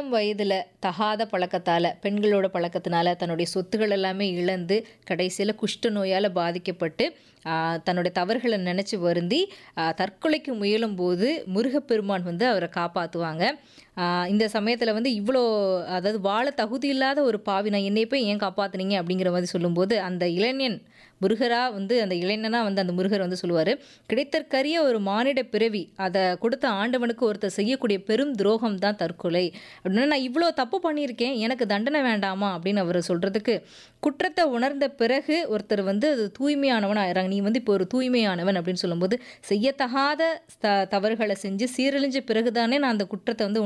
இளம் வயதில் தகாத பழக்கத்தால் பெண்களோட பழக்கத்தினால தன்னுடைய சொத்துகள் எல்லாமே இழந்து கடைசியில் குஷ்ட நோயால் பாதிக்கப்பட்டு ஆஹ், தன்னுடைய தவறுகளை நினச்சி வருந்தி ஆஹ், தற்கொலைக்கு முயலும்போது முருகப்பெருமான் வந்து அவரை காப்பாற்றுவாங்க இந்த சமயத்தில் வந்து இவ்வளோ அதாவது வாழ தகுதி இல்லாத ஒரு பாவி நான் என்னை போய் ஏன் காப்பாத்துனீங்க அப்படிங்கிற மாதிரி சொல்லும்போது அந்த இளைஞன் முருகரா வந்து அந்த இளைஞனா வந்து அந்த முருகர் வந்து சொல்லுவார் கிடைத்தற்கரிய ஒரு மானிட பிறவி அதை கொடுத்த ஆண்டவனுக்கு ஒருத்தர் செய்யக்கூடிய பெரும் துரோகம் தான் தற்கொலை அப்படின்னா நான் இவ்வளோ தப்பு பண்ணியிருக்கேன் எனக்கு தண்டனை வேண்டாமா அப்படின்னு அவர் சொல்கிறதுக்கு குற்றத்தை உணர்ந்த பிறகு ஒருத்தர் வந்து அது தூய்மையானவன் ஆயிடுறாங்க நீ வந்து இப்போ ஒரு தூய்மையானவன் அப்படின்னு சொல்லும்போது செய்யத்தகாத த தவறுகளை செஞ்சு சீரழிஞ்ச பிறகுதானே நான் அந்த குற்றத்தை வந்து